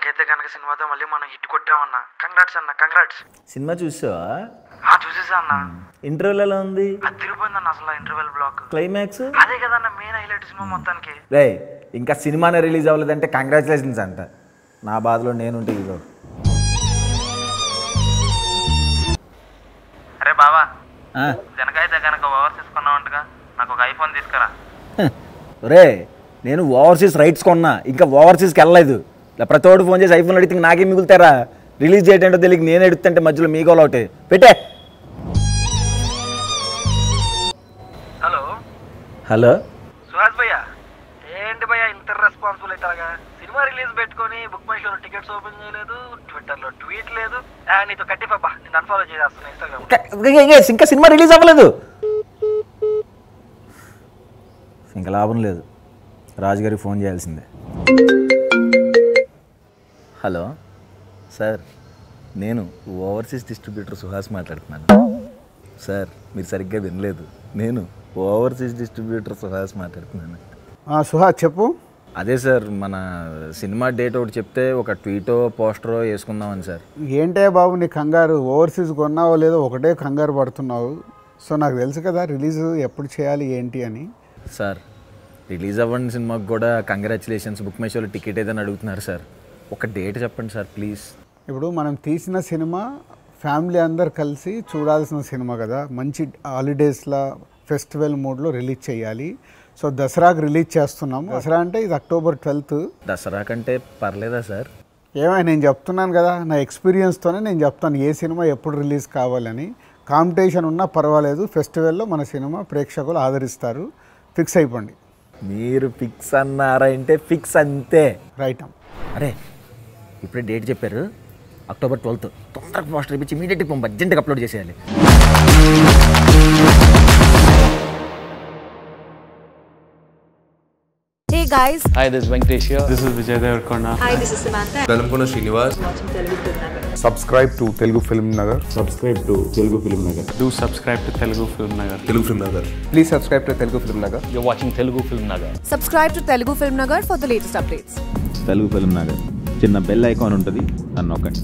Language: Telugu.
మొత్తానికైతే కనుక సినిమాతో మళ్ళీ మనం హిట్ కొట్టామన్నా కంగ్రాట్స్ అన్న కంగ్రాట్స్ సినిమా చూసావా ఆ చూసేసా అన్న ఇంటర్వ్యూలు ఎలా ఉంది అది తిరిగిపోయిందన్న అసలు ఇంటర్వెల్ బ్లాక్ క్లైమాక్స్ అదే కదన్న మెయిన్ హైలైట్ సినిమా మొత్తానికి రే ఇంకా సినిమానే రిలీజ్ అవ్వలేదంటే కంగ్రాచులేషన్స్ అంట నా బాధలో నేనుంటే ఇదో అరే బావా జనకైతే కనుక ఓవర్ తీసుకున్నావంటగా నాకు ఒక ఐఫోన్ తీసుకురా రే నేను ఓవర్సీస్ రైట్స్ కొన్నా ఇంకా ఓవర్సీస్కి వెళ్ళలేదు ఇలా ప్రతి ఒక్కడు ఫోన్ చేసి ఐఫోన్ అడిగితే ఇంక నాకేం మిగులుతారా రిలీజ్ డేట్ ఏంటో తెలియక నేను ఎడుతుంటే మధ్యలో మీకు ఒకటి పెట్టే హలో హలో సుహాస్ భయ్య ఏంటి భయ్య ఇంత రెస్పాన్సిబుల్ అవుతారుగా సినిమా రిలీజ్ పెట్టుకొని బుక్ మై షోలో టికెట్స్ ఓపెన్ చేయలేదు ట్విట్టర్లో ట్వీట్ లేదు ఆ, నీతో కట్టిపబ్బా నేను అన్ఫాలో చేసేస్తున్నా ఇన్స్టాగ్రామ్ ఇంకా- ఇంకా- ఇంకా- ఇంకా సినిమా రిలీజ్ అవ్వలేదు ఇంకా లాభం లేదు రాజుగారికి ఫోన్ చేయాల్సిందే హలో సార్ నేను ఓవర్సీస్ డిస్ట్రిబ్యూటర్ సుహాస్ మాట్లాడుతున్నాను సార్ మీరు సరిగ్గా వినలేదు నేను ఓవర్సీస్ డిస్ట్రిబ్యూటర్ సుహాస్ మాట్లాడుతున్నాను ఆ, సుహాస్ చెప్పు అదే సార్ మన సినిమా డేట్ ఒకటి చెప్తే ఒక ట్వీటో పోస్టరో వేసుకుందామని సార్ ఏంటే బాబు నీ కంగారు ఓవర్సీస్ కొన్నావో లేదో ఒకటే కంగారు పడుతున్నావు సో నాకు తెలుసు కదా రిలీజ్ ఎప్పుడు చేయాలి ఏంటి అని సార్ రిలీజ్ అవ్వని సినిమాకి కూడా కంగ్రాచులేషన్స్ బుక్ మై షోలో టికెట్ ఏదైనా అడుగుతున్నారు సార్ ఒక డేట్ చెప్పండి సార్ ప్లీజ్ ఇప్పుడు మనం తీసిన సినిమా ఫ్యామిలీ అందరు కలిసి చూడాల్సిన సినిమా కదా మంచి హాలిడేస్లో ఫెస్టివల్ మూడ్లో రిలీజ్ చేయాలి సో దసరాకు రిలీజ్ చేస్తున్నాం దసరా అంటే ఇది అక్టోబర్ ట్వెల్త్ దసరా కంటే పర్లేదా సార్ ఏమై నేను చెప్తున్నాను కదా నా ఎక్స్పీరియన్స్తోనే నేను చెప్తాను ఏ సినిమా ఎప్పుడు రిలీజ్ కావాలని కాంపిటీషన్ ఉన్నా పర్వాలేదు ఫెస్టివల్లో మన సినిమా ప్రేక్షకులు ఆదరిస్తారు ఫిక్స్ అయిపోండి మీరు ఫిక్స్ అన్నారంటే ఫిక్స్ అంతే రైట్ అరే ఇప్పుడే డేట్ చెప్పారు అక్టోబర్ ట్వెల్త్ తొందరగా పోస్టర్ ఇప్పించి ఇమీడియట్గా పంప అర్జెంట్గా అప్లోడ్ చేసేయాలి Hey guys, Hi, this is Venkatesh here. This is Vijay Devarkonda. hi, this is Samantha. Velankonda Srinivas subscribe to Telugu Film Nagar. Do subscribe to Telugu Film Nagar. Telugu Film Nagar Please subscribe to Telugu Film Nagar. You're watching Telugu Film Nagar. Subscribe to Telugu Film Nagar for the latest updates. Telugu Film Nagar చిన్న బెల్ ఐకాన్ ఉంటుంది అని నొక్కండి